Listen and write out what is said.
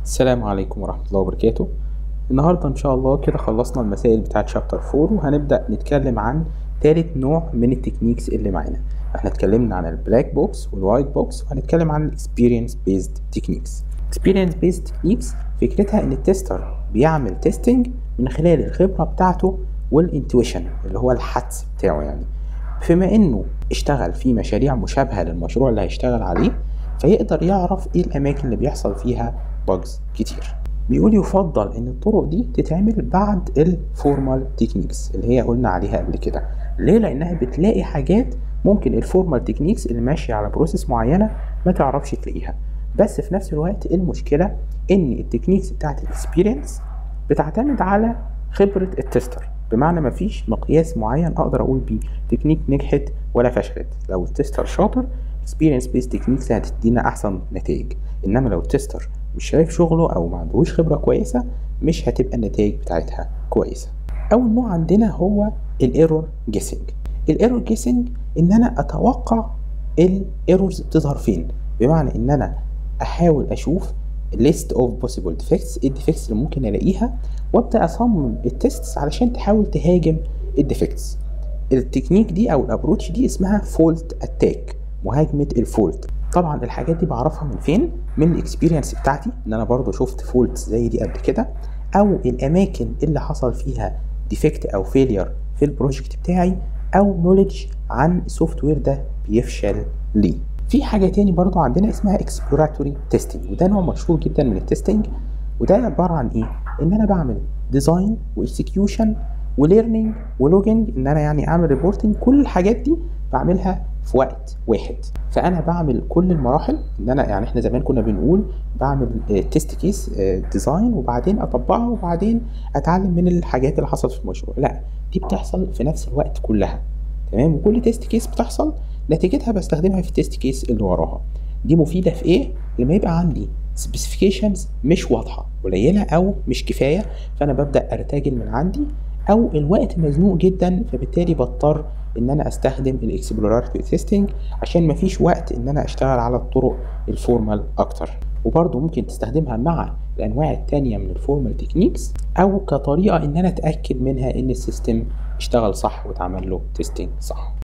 السلام عليكم ورحمة الله وبركاته النهاردة إن شاء الله كده خلصنا المسائل بتاعت شابتر 4 وهنبدأ نتكلم عن تالت نوع من التكنيكس اللي معانا احنا اتكلمنا عن البلاك بوكس والوايت بوكس وهنتكلم عن الاكسبيرينس بيزد تكنيكس اكسبيرينس بيزد تكنيكس فكرتها ان التستر بيعمل تيستنج من خلال الخبرة بتاعته والانتويشن اللي هو الحدس بتاعه يعني بما انه اشتغل في مشاريع مشابهة للمشروع اللي هيشتغل عليه فيقدر يعرف ايه الاماكن اللي بيحصل فيها باجز كتير بيقول يفضل ان الطرق دي تتعمل بعد الفورمال تكنيكس اللي هي قلنا عليها قبل كده ليه لانها بتلاقي حاجات ممكن الفورمال تكنيكس اللي ماشيه على بروسيس معينه ما تعرفش تلاقيها بس في نفس الوقت المشكله ان التكنيكس بتاعت الاكسبيرينس بتعتمد على خبره التستر بمعنى ما فيش مقياس معين اقدر اقول بيه تكنيك نجحت ولا فشلت لو التستر شاطر اكسبيرينس بيست تكنيكس هتدينا احسن نتائج انما لو التستر مش شايف شغله او ما عندهوش خبره كويسه مش هتبقى النتائج بتاعتها كويسه اول نوع عندنا هو الايرور جيسنج الايرور جيسنج ان انا اتوقع الايرورز بتظهر فين بمعنى ان انا احاول اشوف list of possible defects ايه الديفكتس اللي ممكن الاقيها وابدا اصمم التيستس علشان تحاول تهاجم الديفكتس التكنيك دي او الابروتش دي اسمها فولت اتاك مهاجمه الفولت طبعا الحاجات دي بعرفها من فين من الاكسبيرينس بتاعتي ان انا برضو شفت فولت زي دي قبل كده او الاماكن اللي حصل فيها ديفكت او فيلير في البروجكت بتاعي او نوليدج عن السوفت وير ده بيفشل ليه في حاجه تاني برضو عندنا اسمها اكسبلوراتوري تيستنج وده نوع مشهور جدا من التستنج وده عباره عن ايه ان انا بعمل ديزاين واكسكيوشن وليرنينج ولوجينج ان انا يعني اعمل ريبورتنج كل الحاجات دي بعملها في وقت واحد فانا بعمل كل المراحل ان انا يعني احنا زمان كنا بنقول بعمل تيست كيس ديزاين وبعدين اطبقها وبعدين اتعلم من الحاجات اللي حصلت في المشروع لا دي بتحصل في نفس الوقت كلها تمام وكل تيست كيس بتحصل نتيجتها بستخدمها في التيست كيس اللي وراها دي مفيده في ايه لما يبقى عندي سبيسيفيكيشنز مش واضحه قليله او مش كفايه فانا ببدا ارتجل من عندي او الوقت مزنوق جدا فبالتالي بضطر ان انا استخدم الاكسبلوراتوري تيستنج عشان مفيش وقت ان انا اشتغل على الطرق الفورمال اكتر وبرضه ممكن تستخدمها مع الانواع التانية من الفورمال تكنيكس او كطريقة ان انا اتأكد منها ان السيستم اشتغل صح واتعمل له تيستنج صح